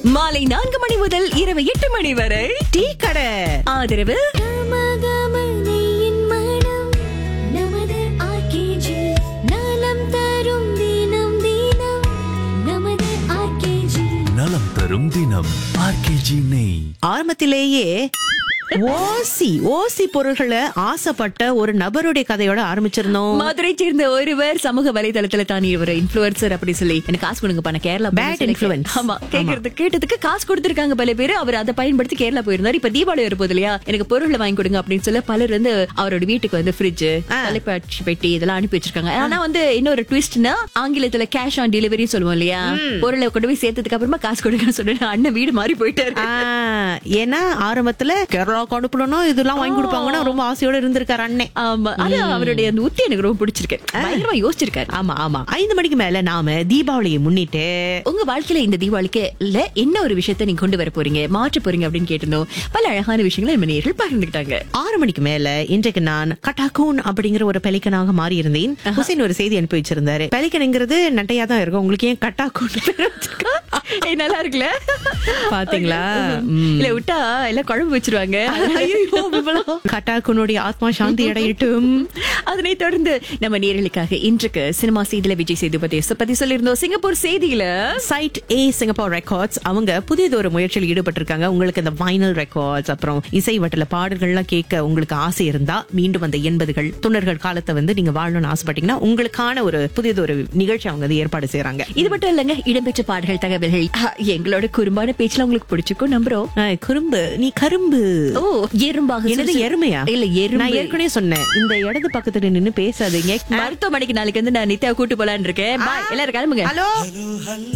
மாலை நான்கு மணி முதல் இரவு எட்டு மணி வரை டீ கடை ஆதரவு கமகமனையின் மனம் நமது RKG. நலம் தரும் தினம் தினம் நமது RKG. நலம் தரும் தினம் ஆர்கேஜி நெய் ஆரம்பத்திலேயே ஓசி ஓசி பொருள்களை ஆசைப்பட்ட ஒரு நபருடைய கதையோட ஆரம்பிச்சிருந்தோம் மதுரை சேர்ந்த ஒருவர் சமூக வலைதளத்துல தான் இவர் இன்ஃபுளுசர் அப்படி சொல்லி எனக்கு காசு கொடுங்க பண்ண கேரளா Bad போய் சொல்லி- influence. ஆமா கேக்குறது கேட்டதுக்கு காசு கொடுத்திருக்காங்க பல பேர் அவர் அதை பயன்படுத்தி கேரளா போயிருந்தாரு இப்ப தீபாவளி வரும்போது இல்லையா எனக்கு பொருளை வாங்கி கொடுங்க அப்படின்னு சொல்ல பலர் வந்து அவரோட வீட்டுக்கு வந்து ஃப்ரிட்ஜ் தொலைக்காட்சி பெட்டி இதெல்லாம் அனுப்பி வச்சிருக்காங்க ஆனா வந்து இன்னொரு ட்விஸ்ட்னா ஆங்கிலத்துல கேஷ் ஆன் டெலிவரி சொல்லுவோம் இல்லையா பொருளை கொண்டு போய் சேர்த்ததுக்கு அப்புறமா காசு கொடுங்கன்னு சொல்லிட்டு அண்ணன் வீடு மாறி போயிட்டாரு ஆ, ஏன்னா ஆரம்பத்துல கேரளாவுக்கு அனுப்பணும் இதெல்லாம் வாங்கி கொடுப்பாங்கன்னா ரொம்ப ஆசையோட இருந்திருக்காரு அண்ணன் ஆமா ஆனா அவருடைய அந்த உத்தி எனக்கு ரொம்ப பிடிச்சிருக்கு பயங்கரமா யோசிச்சிருக்காரு ஆமா ஆமா ஐந்து மணிக்கு மேல நாம தீபாவளியை முன்னிட்டு உங்க வாழ்க்கையில இந்த தீபாவளிக்கு இல்ல என்ன ஒரு விஷயத்த நீங்க கொண்டு வர போறீங்க மாற்ற போறீங்க அப்படின்னு கேட்டிருந்தோம் பல அழகான விஷயங்களை நம்ம நேர்கள் பகிர்ந்துக்கிட்டாங்க ஆறு மணிக்கு மேல இன்றைக்கு நான் கட்டாக்கூன் அப்படிங்கிற ஒரு பெலிக்கனாக மாறி இருந்தேன் ஹுசைன் ஒரு செய்தி அனுப்பி வச்சிருந்தாரு பெலிக்கனுங்கிறது நட்டையா தான் இருக்கும் உங்களுக்கு ஏன் கட்டாக்கூன் ஏய், நல்லா இருக்குல்ல பாத்தீங்களா? ம். இல்ல விட்டா எல்லாம் குழம்பு வச்சிருவாங்க கட்டாக்குனுடைய ஆத்மா சாந்தி அடையட்டும் அதனை தொடர்ந்து நம்ம நேர்களுக்காக இன்றைக்கு சினிமா செய்தியில விஜய் சேதுபதி பத்தி சொல்லியிருந்தோம் சிங்கப்பூர் செய்தியில சைட் ஏ சிங்கப்பூர் ரெக்கார்ட்ஸ் அவங்க புதியது ஒரு முயற்சியில் ஈடுபட்டிருக்காங்க உங்களுக்கு இந்த வைனல் ரெக்கார்ட்ஸ் அப்புறம் இசை வட்டல பாடல்கள்லாம் கேட்க உங்களுக்கு ஆசை இருந்தா மீண்டும் அந்த எண்பதுகள் தொண்ணூறுகள் காலத்தை வந்து நீங்க வாழணும்னு ஆசைப்பட்டீங்கன்னா உங்களுக்கான ஒரு புதியது ஒரு நிகழ்ச்சி அவங்க வந்து ஏற்பாடு செய்யறாங்க இது மட்டும் இல்லங்க இடம்பெற்ற பாடல்கள் தகவல்கள் ஆ, எங்களோட குறும்பான பேச்சுல உங்களுக்கு பிடிச்சிருக்கும் நம்புறோம் ஆஹ், குறும்பு நீ கரும்பு ஓ எறும்பாக என்னது சுறுசுறு- எருமையா இல்ல நான் எறும்பு ஏற்கனவே சொன்னேன் இந்த இடது பக்கத்துல நின்னு பேசாதீங்க மருத்துவமனைக்கு நாளைக்கு வந்து நான் நித்யா கூட்டு போலான்னு இருக்கேன் பாய் எல்லாரும் கிளம்புங்க ஹலோ